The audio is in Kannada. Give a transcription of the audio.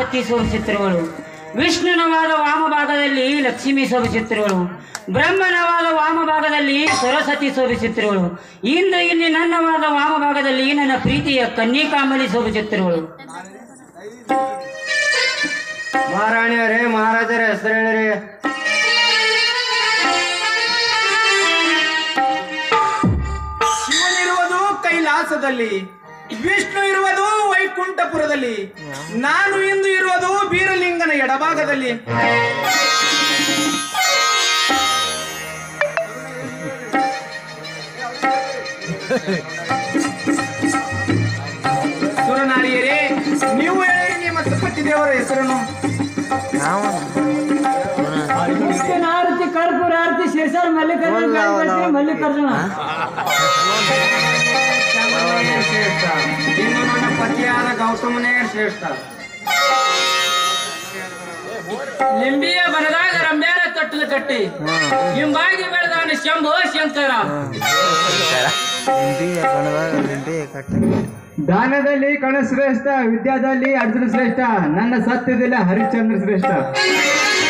ಪಾರ್ವತಿ ಶೋಭಿಸುತ್ತಿರುವಳು ವಿಷ್ಣುನವಾದ ವಾಮಭಾಗದಲ್ಲಿ ಲಕ್ಷ್ಮಿ ಶೋಭಿಸುತ್ತಿರುವಳು ಬ್ರಹ್ಮನವಾದ ವಾಮಭಾಗದಲ್ಲಿ ಸರಸ್ವತಿ ಶೋಭಿಸುತ್ತಿರುವಳು ಇಂದು ಇಲ್ಲಿ ನನ್ನವಾದ ವಾಮಭಾಗದಲ್ಲಿ ನನ್ನ ಪ್ರೀತಿಯ ಕನ್ನಿಕಾಂಬಲಿ ಶೋಭಿಸುತ್ತಿರುವಳು ಮಹಾರಾಣಿಯವರೇ ಮಹಾರಾಜರ ಹೆಸರು ಹೇಳಿರಿ ಶಿವನಿರುವುದು ಕೈಲಾಸದಲ್ಲಿ ವಿಷ್ಣು ಇರುವುದು ವೈಕುಂಠಪುರದಲ್ಲಿ ನಾನು ಇಂದು ಇರುವುದು ಬೀರಲಿಂಗನ ಎಡಭಾಗದಲ್ಲಿ ಸುರನಾರಿಯರೇ ನೀವು ಹೇಳಿ ನಿಮ್ಮ ಸಪತಿ ದೇವರ ಹೆಸರನ್ನು ಆರತಿ ಕರ್ಪೂರ ಆರತಿ ಶೇಷಾರ ಮಲ್ಲಿಕಾರ್ಜುನ ಮಲ್ಲಿಕಾರ್ಜುನ ಚಂದ್ರಮಣಿ ಶ್ರೇಷ್ಠ ಇನ್ನು ನನ್ನ ಪತಿಯಾದ ಗೌತಮನೇ ಶ್ರೇಷ್ಠ ಲಿಂಬಿಯ ಬನದಾಗ ರಂಬ್ಯಾರ ತೊಟ್ಟಲು ಕಟ್ಟಿ ಹಿಂಬಾಗಿ ಬೆಳೆದಾನ ಶಂಭು ಶಂಕರ ದಾನದಲ್ಲಿ ಕಣ ಶ್ರೇಷ್ಠ ವಿದ್ಯಾದಲ್ಲಿ ಅರ್ಜುನ ಶ್ರೇಷ್ಠ ನನ್ನ ಸತ್ಯದಲ್ಲಿ ಹರಿಶ್ಚಂದ್ರ ಶ್ರೇಷ್ಠ